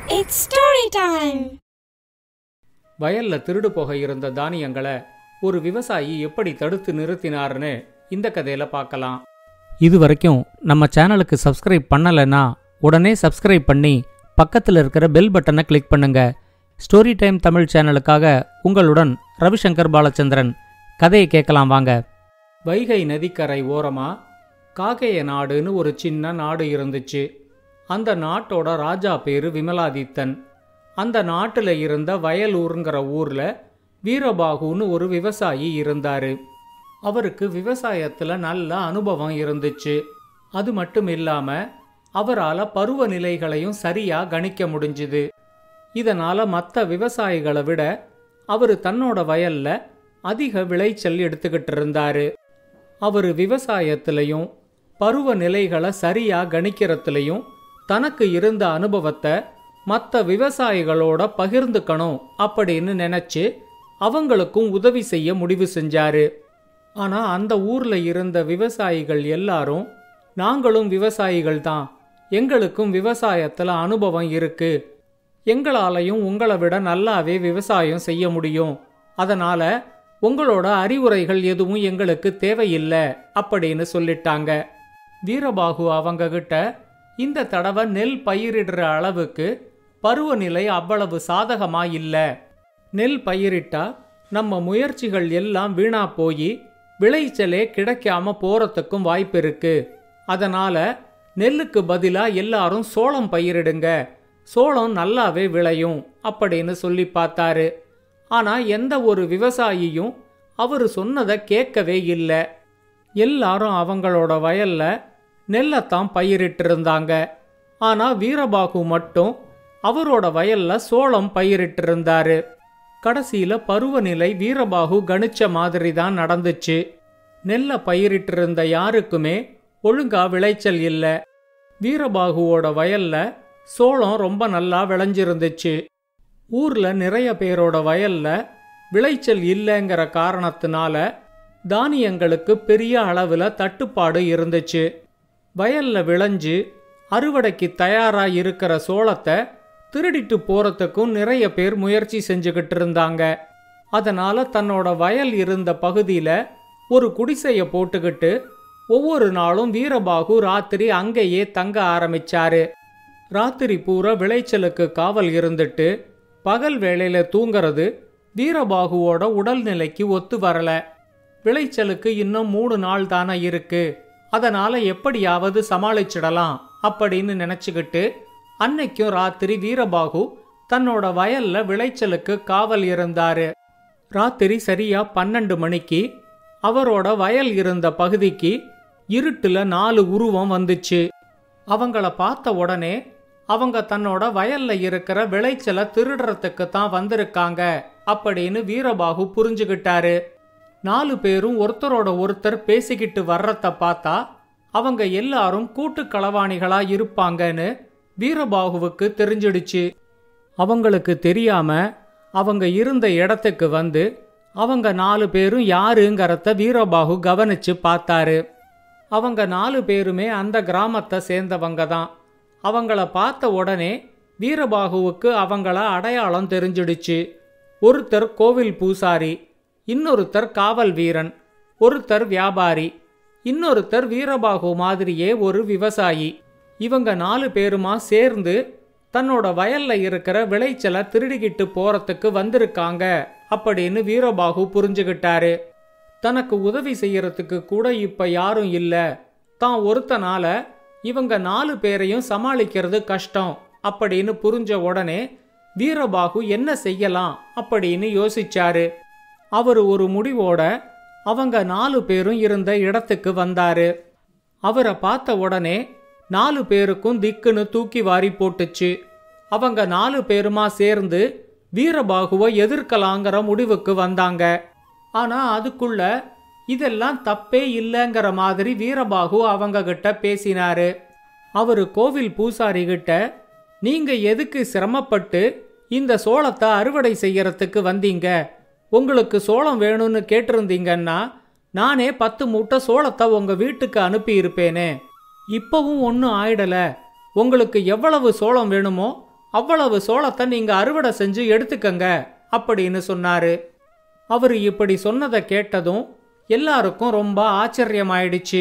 It's story time. வயல்ல திருடு போக இருந்த தானியங்களை ஒரு விவசாயி எப்படி தடுத்து நிறுத்தினார்னு இந்த கதையில பார்க்கலாம் இது வரைக்கும் நம்ம சேனலுக்கு சப்ஸ்கிரைப் பண்ணலைன்னா உடனே சப்ஸ்கிரைப் பண்ணி பக்கத்தில் இருக்கிற பெல் பட்டனை கிளிக் பண்ணுங்க ஸ்டோரி டைம் தமிழ் சேனலுக்காக உங்களுடன் ரவிசங்கர் பாலச்சந்திரன் கதையை கேட்கலாம் வாங்க வைகை நதிக்கரை ஓரமா காகேய நாடுன்னு ஒரு சின்ன நாடு இருந்துச்சு அந்த நாட்டோட ராஜா பேரு விமலாதித்தன் அந்த நாட்டுல இருந்த வயலூருங்கிற ஊர்ல வீரபாகுன்னு ஒரு விவசாயி இருந்தாரு அவருக்கு விவசாயத்துல நல்ல அனுபவம் இருந்துச்சு அது மட்டும் இல்லாம அவரால பருவநிலைகளையும் சரியா கணிக்க முடிஞ்சுது இதனால மற்ற விவசாயிகளை விட அவர் தன்னோட வயல்ல அதிக விளைச்சல் எடுத்துக்கிட்டு இருந்தாரு அவர் விவசாயத்திலையும் பருவநிலைகளை சரியா கணிக்கிறதுலையும் தனக்கு இருந்த அனுபவத்தை மற்ற விவசாயிகளோட பகிர்ந்துக்கணும் அப்படின்னு நினைச்சு அவங்களுக்கும் உதவி செய்ய முடிவு செஞ்சாரு ஆனா அந்த ஊர்ல இருந்த விவசாயிகள் எல்லாரும் நாங்களும் விவசாயிகள் தான் எங்களுக்கும் விவசாயத்துல அனுபவம் இருக்கு எங்களாலையும் உங்களை விட நல்லாவே விவசாயம் செய்ய முடியும் அதனால உங்களோட அறிவுரைகள் எதுவும் எங்களுக்கு தேவையில்லை அப்படின்னு சொல்லிட்டாங்க வீரபாகு அவங்க கிட்ட இந்த தடவை நெல் பயிரிடுற அளவுக்கு பருவநிலை அவ்வளவு சாதகமா இல்ல நெல் பயிரிட்டா நம்ம முயற்சிகள் எல்லாம் வீணா போய் விளைச்சலே கிடைக்காம போறதுக்கும் வாய்ப்பு இருக்கு அதனால நெல்லுக்கு பதிலா எல்லாரும் சோளம் பயிரிடுங்க சோளம் நல்லாவே விளையும் அப்படின்னு சொல்லி பார்த்தாரு ஆனா எந்த ஒரு விவசாயியும் அவர் சொன்னதை கேட்கவே இல்லை எல்லாரும் அவங்களோட வயல்ல நெல்லைத்தான் பயிரிட்டு இருந்தாங்க ஆனா வீரபாகு மட்டும் அவரோட வயல்ல சோளம் பயிரிட்டு இருந்தாரு கடைசியில பருவநிலை வீரபாகு கணிச்ச மாதிரி தான் நடந்துச்சு நெல்ல பயிரிட்டு இருந்த யாருக்குமே ஒழுங்கா விளைச்சல் இல்ல வீரபாகுவோட வயல்ல சோளம் ரொம்ப நல்லா விளைஞ்சிருந்துச்சு ஊர்ல நிறைய பேரோட வயல்ல விளைச்சல் இல்லைங்கிற காரணத்தினால தானியங்களுக்கு பெரிய அளவுல தட்டுப்பாடு இருந்துச்சு வயல்ல விளைஞ்சு அறுவடைக்கு தயாரா இருக்கிற சோளத்தை திருடிட்டு போறதுக்கும் நிறைய பேர் முயற்சி செஞ்சுக்கிட்டு இருந்தாங்க அதனால தன்னோட வயல் இருந்த பகுதியில ஒரு குடிசைய போட்டுக்கிட்டு ஒவ்வொரு நாளும் வீரபாகு ராத்திரி அங்கேயே தங்க ஆரம்பிச்சாரு ராத்திரி பூரா விளைச்சலுக்கு காவல் இருந்துட்டு பகல் வேளையில தூங்கறது வீரபாகுவோட உடல்நிலைக்கு ஒத்து வரல விளைச்சலுக்கு இன்னும் மூணு நாள் தானே இருக்கு அதனால எப்படியாவது சமாளிச்சிடலாம் அப்படின்னு நினைச்சுக்கிட்டு அன்னைக்கும் ராத்திரி வீரபாகு தன்னோட வயல்ல விளைச்சலுக்கு காவல் இருந்தாரு ராத்திரி சரியா பன்னெண்டு மணிக்கு அவரோட வயல் இருந்த பகுதிக்கு இருட்டுல நாலு உருவம் வந்துச்சு அவங்கள பார்த்த உடனே அவங்க தன்னோட வயல்ல இருக்கிற விளைச்சலை திருடுறதுக்கு தான் வந்திருக்காங்க அப்படின்னு வீரபாகு புரிஞ்சுகிட்டாரு நாலு பேரும் ஒருத்தரோட ஒருத்தர் பேசிக்கிட்டு வர்றத பார்த்தா அவங்க எல்லாரும் கூட்டு களவாணிகளா இருப்பாங்கன்னு வீரபாகுவுக்கு தெரிஞ்சிடுச்சு அவங்களுக்கு தெரியாம அவங்க இருந்த இடத்துக்கு வந்து அவங்க நாலு பேரும் யாருங்கிறத வீரபாகு கவனிச்சு பார்த்தாரு அவங்க நாலு பேருமே அந்த கிராமத்தை சேர்ந்தவங்க தான் அவங்கள பார்த்த உடனே வீரபாகுவுக்கு அவங்கள அடையாளம் தெரிஞ்சிடுச்சு ஒருத்தர் கோவில் பூசாரி இன்னொருத்தர் காவல் வீரன் ஒருத்தர் வியாபாரி இன்னொருத்தர் வீரபாகு மாதிரியே ஒரு விவசாயி இவங்க நாலு பேருமா சேர்ந்து தன்னோட வயல்ல இருக்கிற விளைச்சலை திருடிக்கிட்டு போறதுக்கு வந்திருக்காங்க அப்படின்னு வீரபாகு புரிஞ்சுகிட்டாரு தனக்கு உதவி செய்யறதுக்கு கூட இப்ப யாரும் இல்ல தான் ஒருத்தனால இவங்க நாலு பேரையும் சமாளிக்கிறது கஷ்டம் அப்படின்னு புரிஞ்ச உடனே வீரபாகு என்ன செய்யலாம் அப்படின்னு யோசிச்சாரு அவர் ஒரு முடிவோட அவங்க நாலு பேரும் இருந்த இடத்துக்கு வந்தாரு அவரை பார்த்த உடனே நாலு பேருக்கும் திக்குன்னு தூக்கி வாரி போட்டுச்சு அவங்க நாலு பேருமா சேர்ந்து வீரபாகுவை எதிர்க்கலாங்கிற முடிவுக்கு வந்தாங்க ஆனா அதுக்குள்ள இதெல்லாம் தப்பே இல்லைங்கிற மாதிரி வீரபாகு அவங்க கிட்ட பேசினாரு அவரு கோவில் பூசாரி கிட்ட நீங்க எதுக்கு சிரமப்பட்டு இந்த சோளத்தை அறுவடை செய்யறதுக்கு வந்தீங்க உங்களுக்கு சோளம் வேணும்னு கேட்டிருந்தீங்கன்னா நானே பத்து மூட்டை சோளத்தை உங்க வீட்டுக்கு அனுப்பி இருப்பேனே இப்பவும் ஒன்றும் ஆயிடல உங்களுக்கு எவ்வளவு சோளம் வேணுமோ அவ்வளவு சோளத்தை நீங்க அறுவடை செஞ்சு எடுத்துக்கங்க அப்படின்னு சொன்னாரு அவர் இப்படி சொன்னதை கேட்டதும் எல்லாருக்கும் ரொம்ப ஆச்சரியமாயிடுச்சு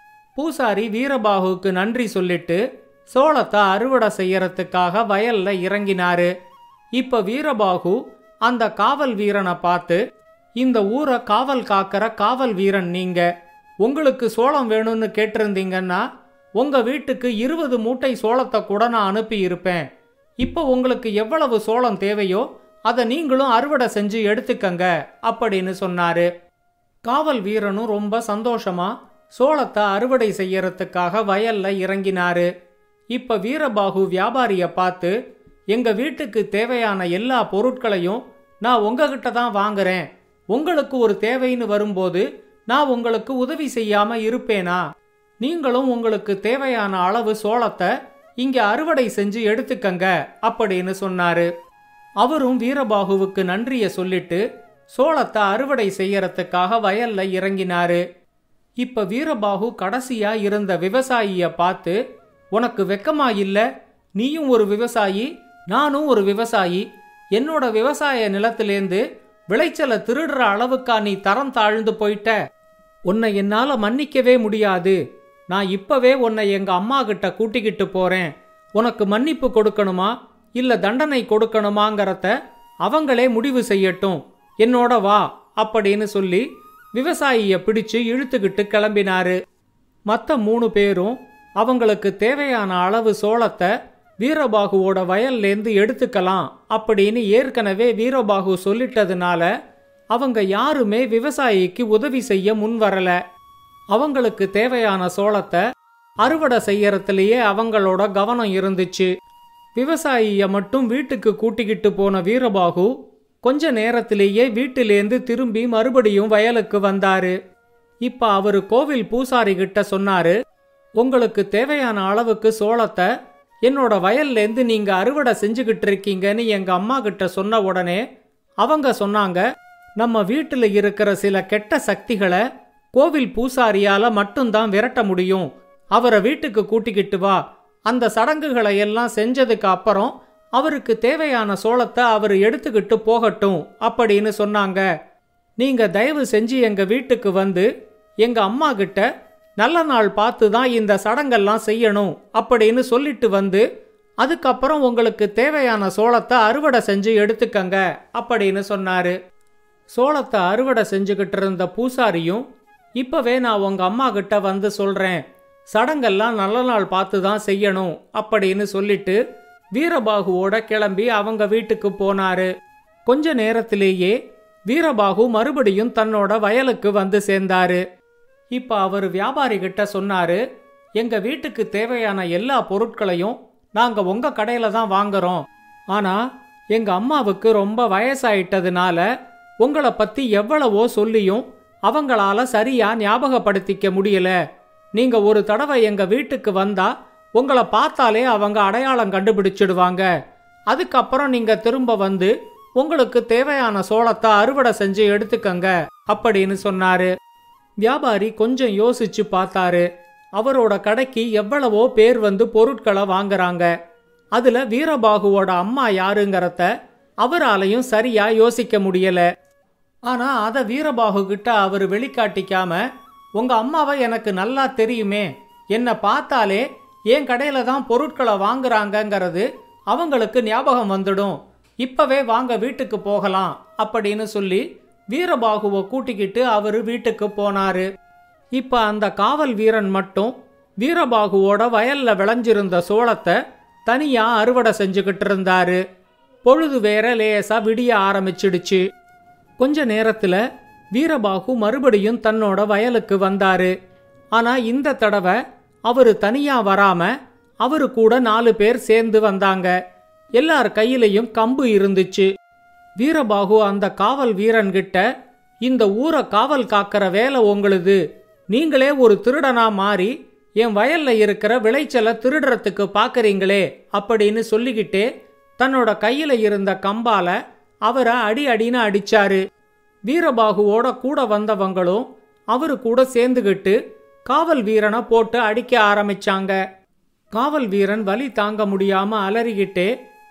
பூசாரி வீரபாகுவுக்கு நன்றி சொல்லிட்டு சோளத்தை அறுவடை செய்யறதுக்காக வயல்ல இறங்கினாரு இப்ப வீரபாகு அந்த காவல் வீரனை பார்த்து இந்த ஊரை காவல் காக்கிற காவல் வீரன் நீங்க உங்களுக்கு சோளம் வேணும்னு கேட்டிருந்தீங்கன்னா உங்க வீட்டுக்கு இருபது மூட்டை சோளத்தை கூட நான் அனுப்பி இருப்பேன் இப்போ உங்களுக்கு எவ்வளவு சோளம் தேவையோ அதை நீங்களும் அறுவடை செஞ்சு எடுத்துக்கங்க அப்படின்னு சொன்னாரு காவல் வீரனும் ரொம்ப சந்தோஷமா சோளத்தை அறுவடை செய்யறதுக்காக வயல்ல இறங்கினாரு இப்ப வீரபாகு வியாபாரிய பார்த்து எங்க வீட்டுக்கு தேவையான எல்லா பொருட்களையும் நான் உங்ககிட்ட தான் வாங்குறேன் உங்களுக்கு ஒரு தேவைன்னு வரும்போது நான் உங்களுக்கு உதவி செய்யாம இருப்பேனா நீங்களும் உங்களுக்கு தேவையான அளவு சோளத்தை இங்க அறுவடை செஞ்சு எடுத்துக்கங்க அப்படின்னு சொன்னாரு அவரும் வீரபாகுவுக்கு நன்றிய சொல்லிட்டு சோளத்தை அறுவடை செய்யறதுக்காக வயல்ல இறங்கினாரு இப்ப வீரபாகு கடைசியா இருந்த விவசாயிய பார்த்து உனக்கு வெக்கமா இல்ல நீயும் ஒரு விவசாயி நானும் ஒரு விவசாயி என்னோட விவசாய நிலத்திலேந்து விளைச்சலை திருடுற அளவுக்கா நீ தரம் தாழ்ந்து போயிட்ட உன்னை என்னால மன்னிக்கவே முடியாது நான் இப்பவே உன்னை எங்க அம்மா கிட்ட கூட்டிக்கிட்டு போறேன் உனக்கு மன்னிப்பு கொடுக்கணுமா இல்ல தண்டனை கொடுக்கணுமாங்கிறத அவங்களே முடிவு செய்யட்டும் என்னோட வா அப்படின்னு சொல்லி விவசாயிய பிடிச்சு இழுத்துக்கிட்டு கிளம்பினாரு மத்த மூணு பேரும் அவங்களுக்கு தேவையான அளவு சோளத்தை வீரபாகுவோட வயல்லேருந்து எடுத்துக்கலாம் அப்படின்னு ஏற்கனவே வீரபாகு சொல்லிட்டதுனால அவங்க யாருமே விவசாயிக்கு உதவி செய்ய முன் வரல அவங்களுக்கு தேவையான சோளத்தை அறுவடை செய்யறதுலயே அவங்களோட கவனம் இருந்துச்சு விவசாயிய மட்டும் வீட்டுக்கு கூட்டிக்கிட்டு போன வீரபாகு கொஞ்ச நேரத்திலேயே வீட்டிலேந்து திரும்பி மறுபடியும் வயலுக்கு வந்தாரு இப்ப அவரு கோவில் பூசாரி கிட்ட சொன்னாரு உங்களுக்கு தேவையான அளவுக்கு சோளத்தை என்னோட வயல்லேருந்து நீங்க அறுவடை செஞ்சுக்கிட்டு இருக்கீங்கன்னு எங்க அம்மா கிட்ட சொன்ன உடனே அவங்க சொன்னாங்க நம்ம வீட்டுல இருக்கிற சில கெட்ட சக்திகளை கோவில் பூசாரியால மட்டும்தான் விரட்ட முடியும் அவரை வீட்டுக்கு கூட்டிக்கிட்டு வா அந்த சடங்குகளை எல்லாம் செஞ்சதுக்கு அப்புறம் அவருக்கு தேவையான சோளத்தை அவர் எடுத்துக்கிட்டு போகட்டும் அப்படின்னு சொன்னாங்க நீங்க தயவு செஞ்சு எங்க வீட்டுக்கு வந்து எங்க அம்மா கிட்ட நல்ல நாள் பார்த்து தான் இந்த சடங்கெல்லாம் செய்யணும் அப்படின்னு சொல்லிட்டு வந்து அதுக்கப்புறம் உங்களுக்கு தேவையான சோளத்தை அறுவடை செஞ்சு எடுத்துக்கங்க அப்படின்னு சொன்னாரு சோளத்தை அறுவடை செஞ்சுக்கிட்டு இருந்த பூசாரியும் இப்பவே நான் உங்க அம்மா கிட்ட வந்து சொல்றேன் சடங்கெல்லாம் நல்ல நாள் பார்த்து தான் செய்யணும் அப்படின்னு சொல்லிட்டு வீரபாகுவோட கிளம்பி அவங்க வீட்டுக்கு போனாரு கொஞ்ச நேரத்திலேயே வீரபாகு மறுபடியும் தன்னோட வயலுக்கு வந்து சேர்ந்தாரு இப்ப அவர் வியாபாரி கிட்ட சொன்னாரு எங்க வீட்டுக்கு தேவையான எல்லா பொருட்களையும் நாங்க உங்க கடையில தான் வாங்குறோம் ஆனா எங்க அம்மாவுக்கு ரொம்ப வயசாயிட்டதுனால உங்களை பத்தி எவ்வளவோ சொல்லியும் அவங்களால சரியா ஞாபகப்படுத்திக்க முடியல நீங்க ஒரு தடவை எங்க வீட்டுக்கு வந்தா உங்களை பார்த்தாலே அவங்க அடையாளம் கண்டுபிடிச்சிடுவாங்க அதுக்கப்புறம் நீங்க திரும்ப வந்து உங்களுக்கு தேவையான சோளத்தை அறுவடை செஞ்சு எடுத்துக்கங்க அப்படின்னு சொன்னாரு வியாபாரி கொஞ்சம் யோசிச்சு பார்த்தாரு அவரோட கடைக்கு எவ்வளவோ பேர் வந்து பொருட்களை வாங்குறாங்க அதுல வீரபாகுவோட அம்மா யாருங்கிறத அவராலையும் சரியா யோசிக்க முடியல ஆனா அத வீரபாகு கிட்ட அவர் வெளிக்காட்டிக்காம உங்க அம்மாவை எனக்கு நல்லா தெரியுமே என்னை பார்த்தாலே என் கடையில தான் பொருட்களை வாங்குறாங்கங்கிறது அவங்களுக்கு ஞாபகம் வந்துடும் இப்பவே வாங்க வீட்டுக்கு போகலாம் அப்படின்னு சொல்லி வீரபாகுவை கூட்டிக்கிட்டு அவரு வீட்டுக்கு போனாரு இப்ப அந்த காவல் வீரன் மட்டும் வீரபாகுவோட வயல்ல விளைஞ்சிருந்த சோளத்தை தனியா அறுவடை செஞ்சுக்கிட்டு இருந்தாரு பொழுது வேற லேசா விடிய ஆரம்பிச்சிடுச்சு கொஞ்ச நேரத்துல வீரபாகு மறுபடியும் தன்னோட வயலுக்கு வந்தாரு ஆனா இந்த தடவை அவரு தனியா வராம அவரு கூட நாலு பேர் சேர்ந்து வந்தாங்க எல்லார் கையிலையும் கம்பு இருந்துச்சு வீரபாகு அந்த காவல் வீரன்கிட்ட இந்த ஊரை காவல் காக்கிற வேலை உங்களுது நீங்களே ஒரு திருடனா மாறி என் வயல்ல இருக்கிற விளைச்சலை திருடுறதுக்கு பாக்குறீங்களே அப்படின்னு சொல்லிக்கிட்டே தன்னோட கையில இருந்த கம்பால அவரை அடி அடின்னு அடிச்சாரு வீரபாகுவோட கூட வந்தவங்களும் அவரு கூட சேர்ந்துகிட்டு காவல் வீரனை போட்டு அடிக்க ஆரம்பிச்சாங்க காவல் வீரன் வலி தாங்க முடியாம அலறிக்கிட்டே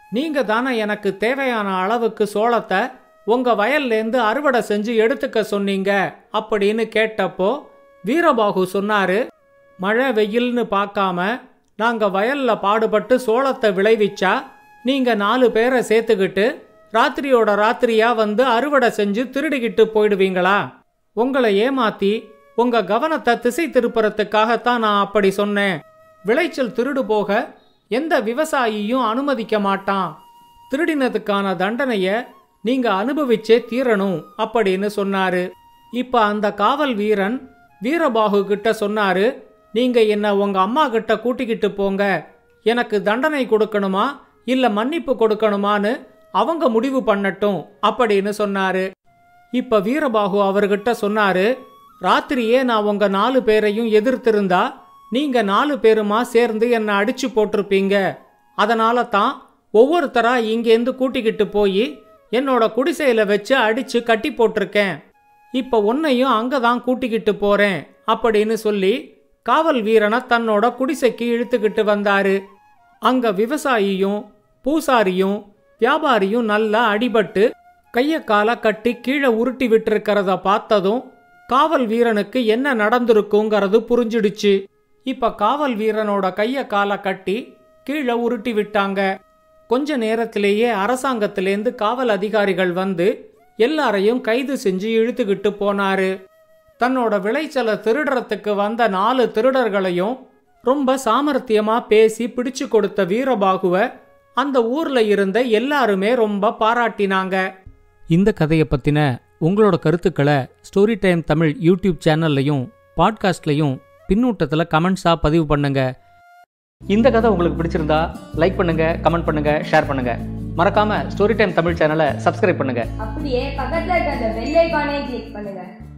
நீங்க தானே எனக்கு தேவையான அளவுக்கு சோளத்தை உங்க வயல்லேருந்து அறுவடை செஞ்சு எடுத்துக்க சொன்னீங்க அப்படின்னு கேட்டப்போ வீரபாகு சொன்னாரு மழை வெயில்னு பார்க்காம நாங்க வயல்ல பாடுபட்டு சோளத்தை விளைவிச்சா நீங்க நாலு பேரை சேர்த்துக்கிட்டு ராத்திரியோட ராத்திரியா வந்து அறுவடை செஞ்சு திருடிக்கிட்டு போயிடுவீங்களா உங்களை ஏமாத்தி உங்க கவனத்தை திசை திருப்புறதுக்காகத்தான் நான் அப்படி சொன்னேன் விளைச்சல் திருடு போக எந்த விவசாயியும் அனுமதிக்க மாட்டான் திருடினதுக்கான தண்டனைய நீங்க அனுபவிச்சே தீரணும் அப்படின்னு சொன்னாரு இப்ப அந்த காவல் வீரன் வீரபாகு கிட்ட சொன்னாரு நீங்க என்ன உங்க அம்மா கிட்ட கூட்டிக்கிட்டு போங்க எனக்கு தண்டனை கொடுக்கணுமா இல்ல மன்னிப்பு கொடுக்கணுமான்னு அவங்க முடிவு பண்ணட்டும் அப்படின்னு சொன்னாரு இப்ப வீரபாகு அவர்கிட்ட சொன்னாரு ராத்திரியே நான் உங்க நாலு பேரையும் எதிர்த்திருந்தா நீங்க நாலு பேருமா சேர்ந்து என்னை அடிச்சு போட்டிருப்பீங்க அதனால தான் ஒவ்வொருத்தரா இங்கேருந்து கூட்டிக்கிட்டு போய் என்னோட குடிசையில வச்சு அடிச்சு கட்டி போட்டிருக்கேன் இப்ப உன்னையும் அங்கதான் கூட்டிக்கிட்டு போறேன் அப்படின்னு சொல்லி காவல் வீரனை தன்னோட குடிசைக்கு இழுத்துக்கிட்டு வந்தாரு அங்க விவசாயியும் பூசாரியும் வியாபாரியும் நல்லா அடிபட்டு கைய கால கட்டி கீழே உருட்டி விட்டிருக்கிறத பார்த்ததும் காவல் வீரனுக்கு என்ன நடந்திருக்குங்கிறது புரிஞ்சிடுச்சு இப்ப காவல் வீரனோட கைய கால கட்டி கீழே உருட்டி விட்டாங்க கொஞ்ச நேரத்திலேயே அரசாங்கத்திலேருந்து காவல் அதிகாரிகள் வந்து எல்லாரையும் கைது செஞ்சு இழுத்துக்கிட்டு போனாரு தன்னோட விளைச்சலை திருடுறதுக்கு வந்த நாலு திருடர்களையும் ரொம்ப சாமர்த்தியமா பேசி பிடிச்சு கொடுத்த வீரபாகுவ அந்த ஊர்ல இருந்த எல்லாருமே ரொம்ப பாராட்டினாங்க இந்த கதையை பத்தின உங்களோட கருத்துக்களை ஸ்டோரி டைம் தமிழ் யூடியூப் சேனல்லையும் பாட்காஸ்ட்லையும் பின்னூட்டத்துல கமெண்ட்ஸா பதிவு பண்ணுங்க இந்த கதை உங்களுக்கு பிடிச்சிருந்தா லைக் பண்ணுங்க கமெண்ட் பண்ணுங்க ஷேர் பண்ணுங்க மறக்காம ஸ்டோரி டைம் தமிழ் சேனலை சப்ஸ்கிரைப் பண்ணுங்க அப்படியே பக்கத்துல இருக்க அந்த பெல் ஐகானையும் கிளிக் பண்ணுங்க